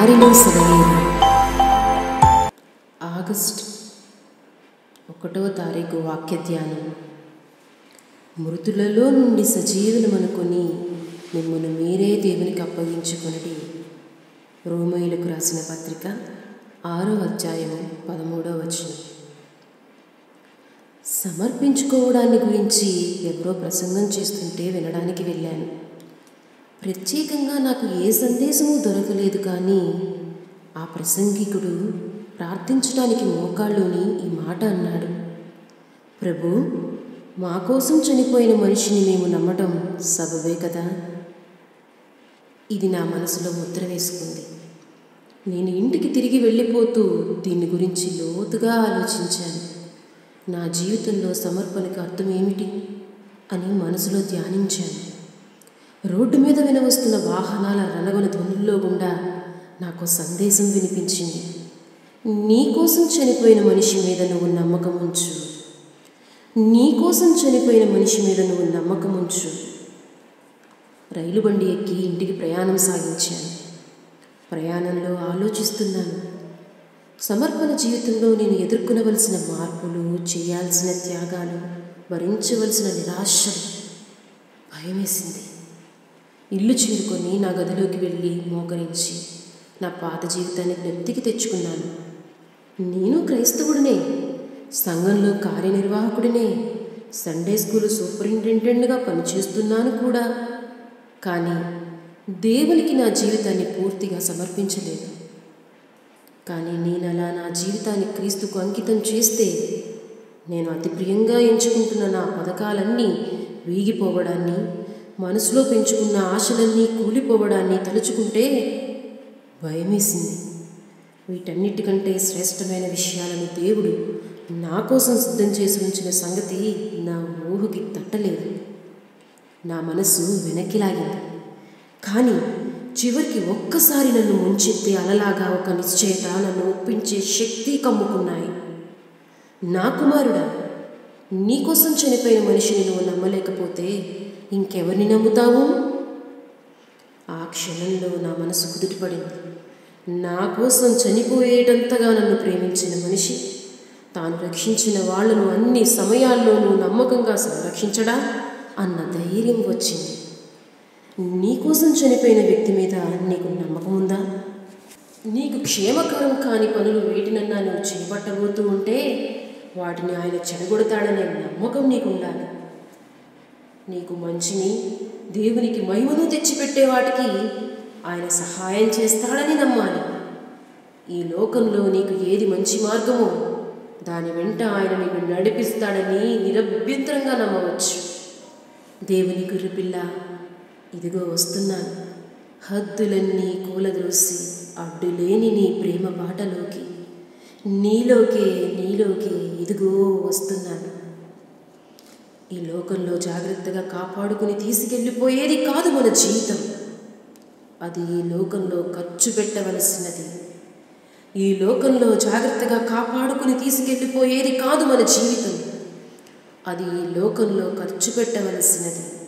దారిలో సెలయేరు ఆగస్ట్ ఒకటవ తారీఖు వాక్య ధ్యానం మృతులలో నుండి సజీవులమనుకొని మిమ్మల్ని మీరే దేవునికి అప్పగించుకొనడి రోమయులకు రాసిన పత్రిక ఆరో అధ్యాయము పదమూడవ వచనం సమర్పించుకోవడాన్ని గురించి ఎవరో ప్రసంగం చేస్తుంటే వినడానికి వెళ్ళాను ప్రత్యేకంగా నాకు ఏ సందేశము దొరకలేదు కానీ ఆ ప్రసంగికుడు ప్రార్థించడానికి మోకాళ్ళుని ఈ మాట అన్నాడు ప్రభు మా కోసం చనిపోయిన మనిషిని మేము నమ్మటం సబబే కదా ఇది నా మనసులో ముద్ర వేసుకుంది నేను ఇంటికి తిరిగి వెళ్ళిపోతూ దీని గురించి లోతుగా ఆలోచించాను నా జీవితంలో సమర్పణకి అర్థం ఏమిటి అని మనసులో ధ్యానించాను రోడ్డు మీద వినవస్తున్న వాహనాల రణగొన ధ్వనుల్లో గుండా నాకు సందేశం వినిపించింది నీకోసం చనిపోయిన మనిషి మీద నువ్వు నమ్మకం ఉంచు నీకోసం చనిపోయిన మనిషి మీద నువ్వు నమ్మకం ఉంచు రైలు బండి ఎక్కి ఇంటికి ప్రయాణం సాగించాను ప్రయాణంలో ఆలోచిస్తున్నాను సమర్పణ జీవితంలో నేను ఎదుర్కొనవలసిన మార్పులు చేయాల్సిన త్యాగాలు భరించవలసిన నిరాశలు భయమేసింది ఇల్లు చేరుకొని నా గదిలోకి వెళ్ళి మోకరించి నా పాత జీవితాన్ని జ్ఞప్తికి తెచ్చుకున్నాను నేను క్రైస్తవుడినే సంఘంలో కార్యనిర్వాహకుడినే సండే స్కూల్ సూపరింటెండెంట్గా పనిచేస్తున్నాను కూడా కానీ దేవునికి నా జీవితాన్ని పూర్తిగా సమర్పించలేదు కానీ నేను అలా నా జీవితాన్ని క్రీస్తుకు అంకితం చేస్తే నేను అతి ప్రియంగా ఎంచుకుంటున్న నా పథకాలన్నీ వీగిపోవడాన్ని మనసులో పెంచుకున్న ఆశలన్నీ కూలిపోవడాన్ని తలుచుకుంటే భయమేసింది వీటన్నిటికంటే శ్రేష్టమైన విషయాలను దేవుడు నా కోసం సిద్ధం చేసి ఉంచిన సంగతి నా ఊహకి తట్టలేదు నా మనసు వెనక్కి లాగింది కానీ చివరికి ఒక్కసారి నన్ను ముంచెత్తే అలలాగా ఒక నిశ్చయత నన్ను ఒప్పించే శక్తి కమ్ముకున్నాయి నా కుమారుడా నీకోసం చనిపోయిన మనిషిని నువ్వు నమ్మలేకపోతే ఇంకెవరిని నమ్ముతావు ఆ క్షణంలో నా మనసు కుదుటపడింది నా కోసం చనిపోయేటంతగా నన్ను ప్రేమించిన మనిషి తాను రక్షించిన వాళ్లను అన్ని సమయాల్లోనూ నమ్మకంగా సంరక్షించడా అన్న ధైర్యం వచ్చింది నీకోసం చనిపోయిన వ్యక్తి మీద నీకు నమ్మకం ఉందా నీకు క్షేమకరం కాని పనులు వేటినన్నా నువ్వు చేపట్టబోతూ ఉంటే వాటిని ఆయన చెడగొడతాడనే నమ్మకం నీకు ఉండాలి నీకు మంచిని దేవునికి మహిమను తెచ్చిపెట్టే వాటికి ఆయన సహాయం చేస్తాడని నమ్మాలి ఈ లోకంలో నీకు ఏది మంచి మార్గమో దాని వెంట ఆయన నీకు నడిపిస్తాడని నిరభ్యంతరంగా నమ్మవచ్చు దేవుని గుర్రపిల్ల ఇదిగో వస్తున్నాను హద్దులన్నీ కూలద్రోసి అడ్డులేని నీ ప్రేమ బాటలోకి నీలోకే నీలోకే ఇదిగో వస్తున్నాను ఈ లోకంలో జాగ్రత్తగా కాపాడుకుని తీసుకెళ్ళిపోయేది కాదు మన జీవితం అది ఈ లోకంలో ఖర్చు పెట్టవలసినది ఈ లోకంలో జాగ్రత్తగా కాపాడుకుని తీసుకెళ్ళిపోయేది కాదు మన జీవితం అది ఈ లోకంలో ఖర్చు పెట్టవలసినది